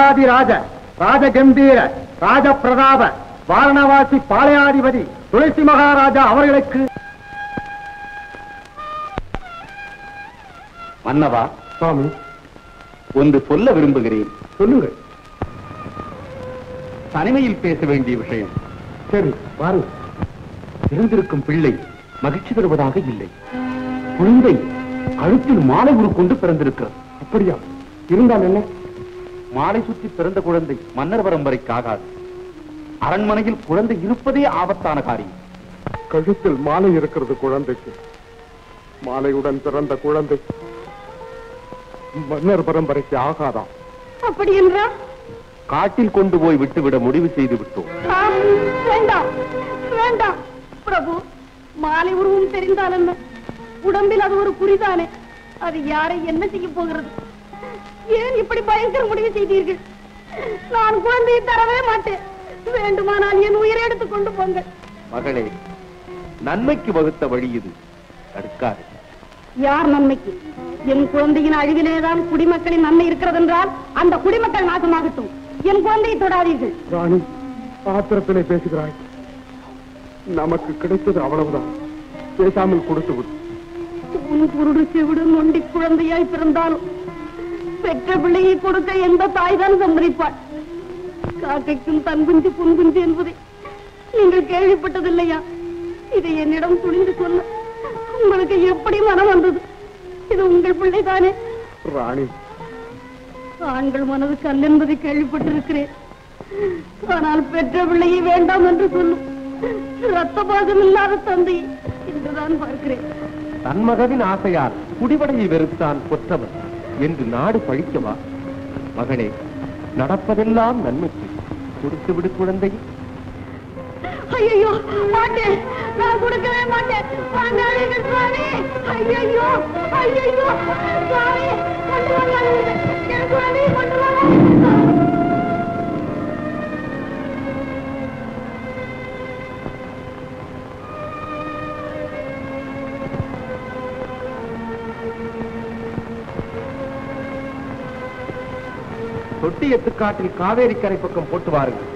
ராஜாதிராஜ ராஜகம்பீர ராஜ பிரதாப வாரணவாசி பாளையாதிபதி துளசி மகாராஜா அவர்களுக்கு மன்னவா சுவாமி ஒன்று சொல்ல விரும்புகிறேன் சொல்லுங்கள் தனிமையில் பேச வேண்டிய விஷயம் சரி வாருங்கள் பிறந்திருக்கும் பிள்ளை மகிழ்ச்சி தருவதாக இல்லை குழந்தை கழுத்தில் மாலை உருக்கொண்டு பிறந்திருக்கிறது அப்படியா இருந்தால் என்ன மாலை சுற்றி பிறந்த குழந்தை மன்னர் பரம்பரைக்கு ஆகாது அரண்மனையில் குழந்தை இருப்பதே ஆபத்தான காரியம் கழுத்தில் மாலை இருக்கிறது குழந்தைக்கு மாலையுடன் பிறந்த குழந்தை மன்னர் பரம்பரைக்கு ஆகாதாம் அப்படி என்றால் காட்டில் கொண்டு போய் விட்டுவிட முடிவு செய்து விட்டோம் ஆ, வேண்டாம் வேண்டாம் பிரபு மாலை உருவம் தெரிந்தால் என்ன உடம்பில் அது ஒரு குறிதானே அது யாரை என்ன செய்ய போகிறது ஏன் இப்படி பயங்கர முடிவு செய்தீர்கள் நான் குழந்தையை தரவே மாட்டேன் வேண்டுமானால் என் உயிரை எடுத்துக் கொண்டு போங்கள் மகளே நன்மைக்கு வகுத்த வழி இது தடுக்காது யார் நன்மைக்கு என் குழந்தையின் அழிவிலேதான் குடிமக்களின் நன்மை இருக்கிறதென்றால் அந்த குடிமக்கள் நாசமாகட்டும் என் குழந்தையை தொடாதீர்கள் ராணி ஆத்திரத்திலே பேசுகிறாய் நமக்கு கிடைத்தது அவ்வளவுதான் பேசாமல் கொடுத்து விடு உன் குருடு செவிடு நொண்டி குழந்தையாய் பிறந்தாலும் பெற்ற பிள்ளையை கொடுக்க எந்த தாய்தான் சம்மதிப்பாள் காக்கைக்கும் தன் குஞ்சு புன் குஞ்சு என்பதை நீங்கள் கேள்விப்பட்டதில்லையா இதை என்னிடம் துணிந்து சொல்ல உங்களுக்கு எப்படி மனம் வந்தது இது உங்கள் பிள்ளைதானே ராணி ஆண்கள் மனது கல் என்பதை கேள்விப்பட்டிருக்கிறேன் ஆனால் பெற்ற பிள்ளையை வேண்டாம் என்று சொல்லும் ரத்த பாகம் இல்லாத தந்தை என்றுதான் பார்க்கிறேன் தன் மகனின் ஆசையால் குடிவடையை வெறுத்தான் கொற்றவன் என்று நாடு பழிக்கவா மகனே நடப்பதெல்லாம் நன்மைக்கு கொடுத்து விடு குழந்தை ஐயோ மாட்டேன் நான் கொடுக்கவே மாட்டேன் வாங்காதீங்க சுவாமி ஐயோ ஐயோ சுவாமி கொண்டு வாங்காதீங்க என் குழந்தையை கொண்டு வாங்க தொட்டி எத்துக்காட்டில் காவேரி கரை பக்கம் போட்டு வாருங்கள்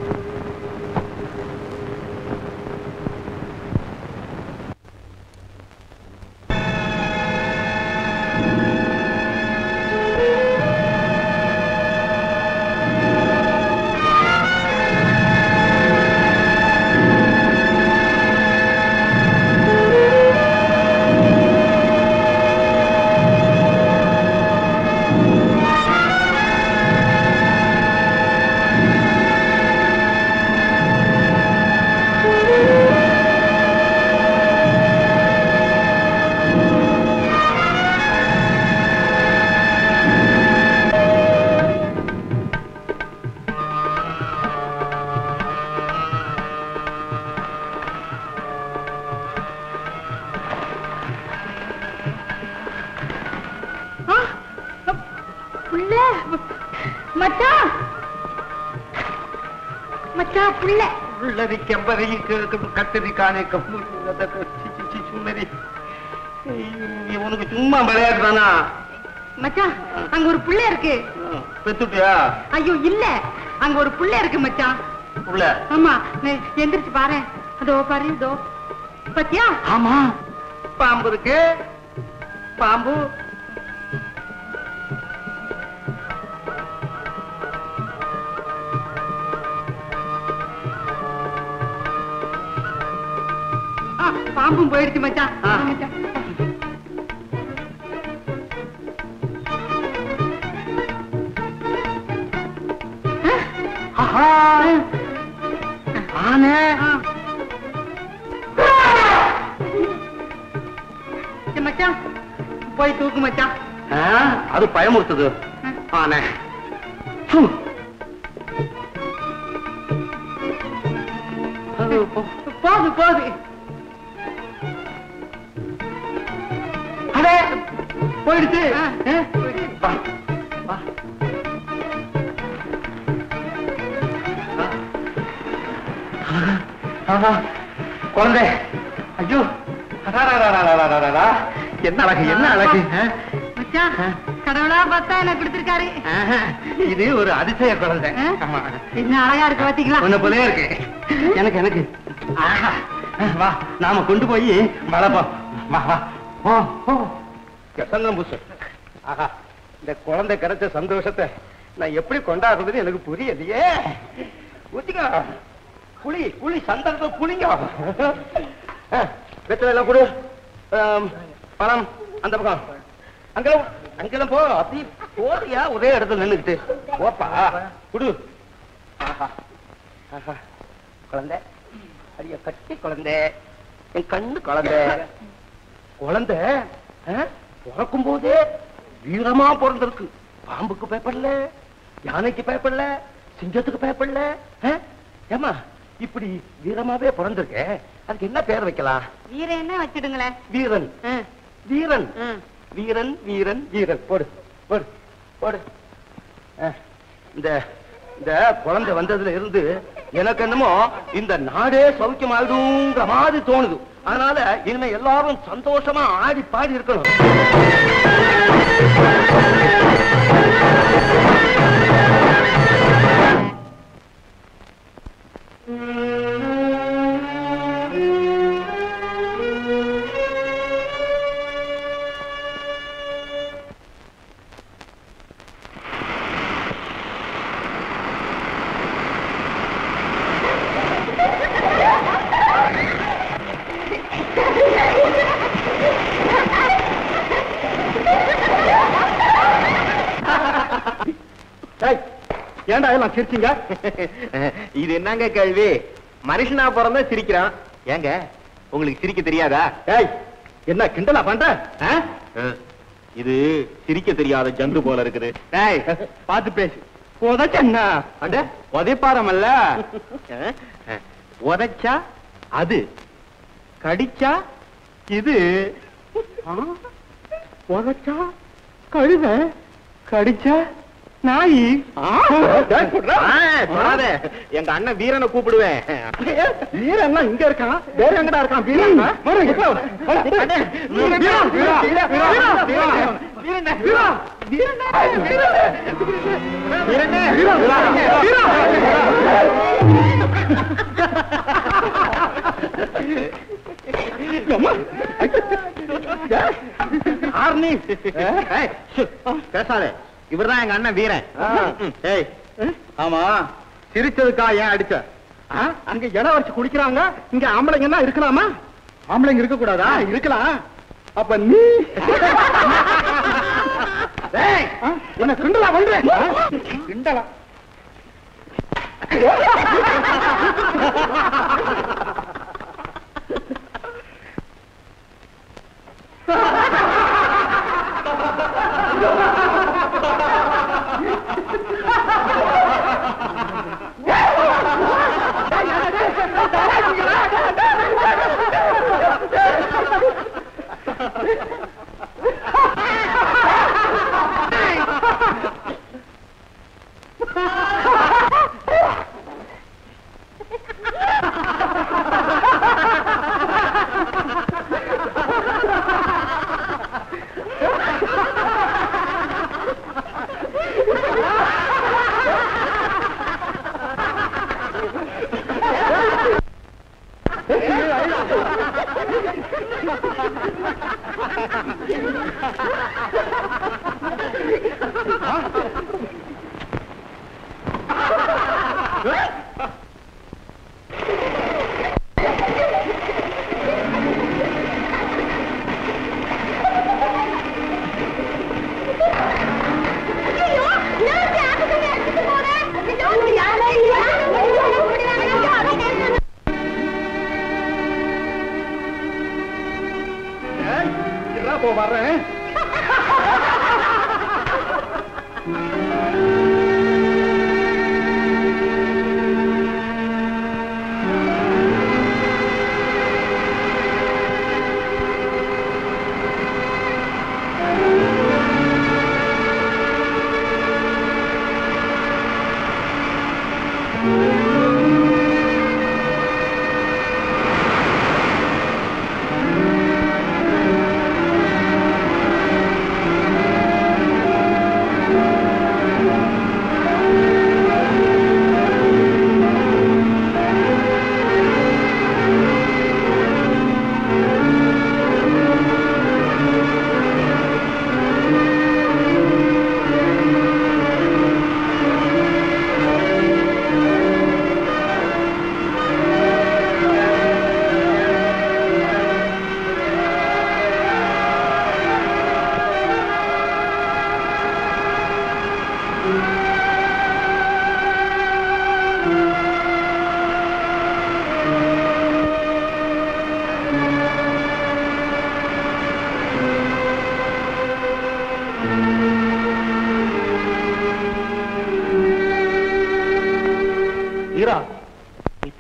புள்ள மச்சான் மச்சான் புள்ள உள்ளது கெம்பதை கத்தரிக்கானே சுந்தரி உனக்கு சும்மா விளையாட்டு தானா மச்சான் அங்க ஒரு புள்ள இருக்கு பெத்துட்டியா ஐயோ இல்ல அங்க ஒரு புள்ள இருக்கு மச்சான் உள்ள ஆமா நீ எந்திரிச்சு பாரு அதோ பாரு இதோ பத்தியா ஆமா பாம்பு இருக்கு பாம்பு ஆ, பாம்பும் போயிடுச்சு மச்சான் ஆ. மச்சான். ஆஹா ஆனே ஏ, மச்சான் போய் தூக்கு மச்சான் ஆ, அது பயமுறுத்துது ஆனே போது போது அடே போயிடுச்சு ஆ, ஆ, போயிடுச்சு. வா, வா. ஆஹா, குழந்தை ஐயோ அடாடாடாடாடாடாடா. என்ன அழகு என்ன அழகு ஆ? மச்சான் கடவுளா பார்த்தா என்ன கொடுத்திருக்காரு ஆஹா, இது ஒரு அதிசய குழந்தை ஆ? ஆமா என்ன அழகா இருக்கு பாத்தீங்களா உன்னை போலே இருக்கு எனக்கு எனக்கு ஆஹா, வா நாம கொண்டு போய் வளர்ப்போம் வா வா போ போ கசங்கம் புசு ஆஹா இந்த குழந்தை கிடைச்ச சந்தோஷத்தை நான் எப்படி கொண்டாடுறதுன்னு எனக்கு புரியலையே ஊத்திக்கோ புளி புளி சந்தனத்தை புளிங்க வெத்தலை எல்லாம் கொடு ஆம், பணம் அந்த பக்கம் அங்கெல்லாம் அங்கெல்லாம் போ அப்படி போறியா ஒரே இடத்துல நின்னுக்கிட்டு போப்பா குடு ஆஹா ஆஹா குழந்தை அடிய கட்டி குழந்தை என் கண்ணு குழந்தை குழந்தை பிறக்கும் போதே வீரமா பிறந்திருக்கு பாம்புக்கு பயப்படல யானைக்கு பயப்படல சிங்கத்துக்கு பயப்படல ஆ? ஏம்மா இப்படி வீரமாவே பிறந்திருக்க அதுக்கு என்ன பேர் வைக்கலாம் வீர என்ன வச்சிடுங்களேன் வீரன் வீரன் வீரன் வீரன் வீரன் போடு போடு போடு அஹ், இந்த இந்த குழந்தை வந்ததுல இருந்து எனக்கு என்னமோ இந்த நாடே சௌக்கியமாயிடுங்கிற மாதிரி தோணுது அதனால இனிமே எல்லாரும் சந்தோஷமா ஆடி பாடி இருக்கணும் ஏன்டா எல்லாம் சிரிச்சீங்க இது என்னங்க கேள்வி மனுஷனா பிறந்தா சிரிக்கிறான் ஏங்க உங்களுக்கு சிரிக்க தெரியாதா ஏய் என்ன கிண்டலா பண்ற ஆ? இது சிரிக்க தெரியாத ஜந்து போல இருக்குது ஏய் பாத்து பேசு உதச்சண்ணா அட உதைப்பாரமல்ல உதைச்சா அது கடிச்சா இது உதச்சா கழுத கடிச்சா நாய் டேய், புட்றா. ஆ, தொடாத. எங்க அண்ணன் வீரனை கூப்பிடுவேன் வீரன் இங்க இருக்கான் வேற எங்கடா இருக்கான் வீரன் வர, இங்க வா. அண்ணே, வீரன், வீரன், வீரன், வீரன், வீரன், வீரன். வீரனே, வீரன், வீரனே, வீரனே, வீரன், அம்மா. ஆர்னி. ஏய், ஷு, பேசாதே இவர்தான் எங்க அண்ணன் வீரன் ஆ. ம், ஏய் ஆமா சிரிச்சதுக்கா ஏன் அடிச்ச ஆ, அங்க இடம் வச்சு குடிக்கிறாங்க இங்க ஆம்பளைங்க எல்லாம் இருக்கலாமா ஆம்பளைங்க இருக்க கூடாதா இருக்கலாம் அப்ப நீ ஏய், ஆ, என்ன கிண்டலா பண்றேன் கிண்டலா போ வர்றேன் ஆ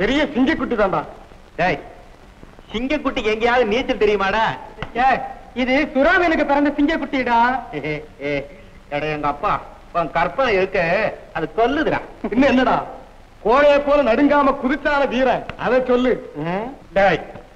பெரிய சிங்கக்குட்டி தான்டா டேய் சிங்கக்குட்டிக்கு எங்கேயாவது நீச்சல் தெரியுமாடா இது சுறாமீனுக்கு பிறந்த சிங்கக்குட்டிடா எடா எங்க அப்பா உன் கற்பனை இருக்க அது கொல்லுதுடா இன்னும் என்னடா கோழைய போல நடுங்காம குதிச்சான வீரன் அதை சொல்லு டேய்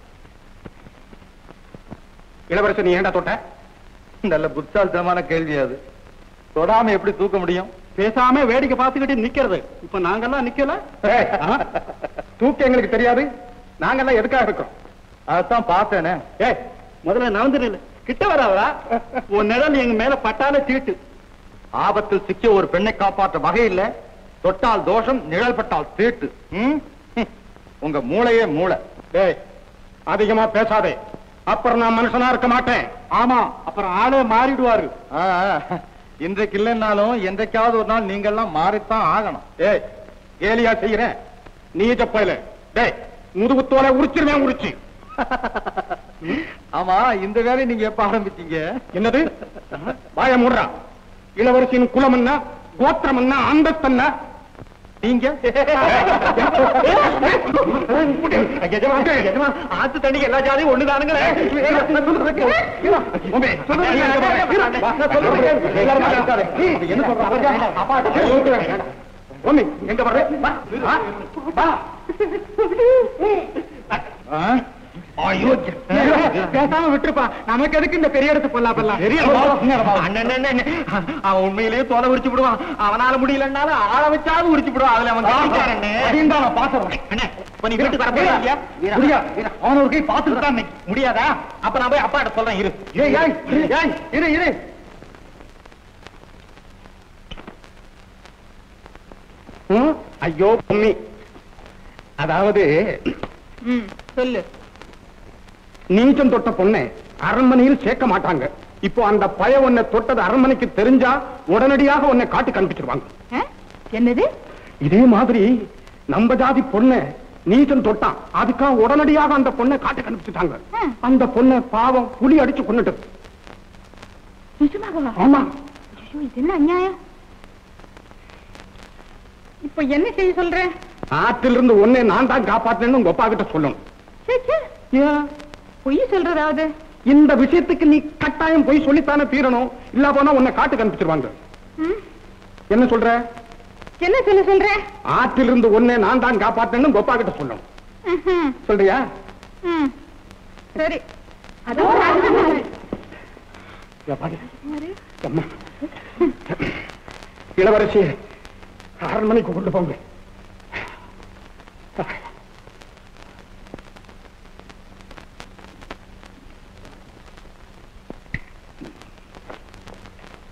இளவரசன் நீ ஏன்டா தொட்ட நல்ல புத்தால்தனமான கேள்வி அது தொடாம எப்படி தூக்க முடியும் பேசாம வேடிக்கை பார்த்துக்கிட்டு நிக்கிறது இப்ப நாங்கெல்லாம் நிக்கல ஆ? தூக்க எங்களுக்கு தெரியாது நாங்கெல்லாம் எதுக்காக இருக்கோம் அதான் பார்த்தேனே ஏய் முதல்ல நவந்து நில்லு கிட்ட வராதா உன் நிழல் எங்க மேல பட்டாலே தீட்டு ஆபத்தில் சிக்கிய ஒரு பெண்ணை காப்பாற்ற வகை இல்ல தொட்டால் தோஷம் நிழல் பட்டால் தீட்டு ம்? ஹம். உங்க மூளையே மூளை டேய் அதிகமா பேசாதே அப்புறம் நான் மனுஷனா இருக்க மாட்டேன் ஆமா அப்புறம் ஆளே மாறிடுவாரு ஆ, ஆ. இன்றைக்கு இல்லைன்னாலும் என்றைக்காவது ஒரு நாள் நீங்கெல்லாம் மாறித்தான் ஆகணும் ஏய் கேலியா செய்யறேன் நீ ஜப்பையில டேய் முதுகுத்தோலை உரிச்சிருவேன் உரிச்சு ஆமா இந்த வேலையை நீங்க எப்ப ஆரம்பிச்சீங்க என்னது வாய மூடுறா இளவரசியின் குலம் என்ன கோத்திரம் என்ன அந்தஸ்து என்ன நீங்க ஆத்து தண்ணிக்கு எல்லா ஜாதியும் ஒண்ணுதானுங்களே என்ன சொல்ற எங்க வர்ற வா, வா, வா. ஐயோ பேசாம விட்டுருப்பா நமக்கு எதுக்கு இந்த பெரிய இடத்து பொல்லா பல்லாம் அவன் உண்மையிலேயே தோலை உரிச்சு விடுவான் அவனால முடியலன்னாலும் ஆள வச்சாலும் உரிச்சு விடுவான் அதுல அவன் கட்டிக்காரன்னு. நான் பாத்துறேன் இப்ப நீ வீட்டுக்கு வர போறியா? முடியா அவன் ஒரு கை பாத்துட்டு தான் நிக்க. முடியாதா அப்ப நான் போய் அப்பா கிட்ட சொல்றேன் இரு ஏய் ஏய் ஏய் இரு இரு ம், ஐயோ பொம்மி அதாவது சொல்லு நீச்சம் தொட்ட பொண்ணை அரண்மனையில் சேர்க்க மாட்டாங்க இப்போ அந்த பய உன்னை தொட்டது அரண்மனைக்கு தெரிஞ்சா உடனடியாக உன்னை காட்டி கண்டுபிடிச்சிருவாங்க என்னது இதே மாதிரி நம்ம ஜாதி பொண்ணை நீச்சம் தொட்டான் அதுக்காக உடனடியாக அந்த பொண்ணை காட்டி கண்டுபிடிச்சிட்டாங்க ஆ. அந்த பொண்ணை பாவம் புலி அடிச்சு கொண்டுட்டு நிஜமாகவா ஆமா ஐயோ, இது என்ன அநியாயம் இப்ப என்ன செய்ய சொல்ற ஆற்றிலிருந்து உன்னை நான் தான் காப்பாத்தினேன்னு உங்க அப்பா கிட்ட சொல்லணும் சே, சே. பொய் சொல்றதாவது இந்த விஷயத்துக்கு நீ கட்டாயம் போய் சொல்லித்தானே தீரணும் இல்ல போனா உன்னை காட்டு கண்டுபிடிச்சிருவாங்க ம்? என்ன சொல்ற என்ன சொல்ல சொல்ற ஆற்றிலிருந்து உன்னை நான் தான் காப்பாத்தினேன்னு உங்க அப்பா கிட்ட சொல்லணும் ம்ஹும். சொல்றியா ம். சரி அதான் ராஜகுமாரி. அம்மா. இளவரசி அரண்மனைக்கு கொண்டு போங்க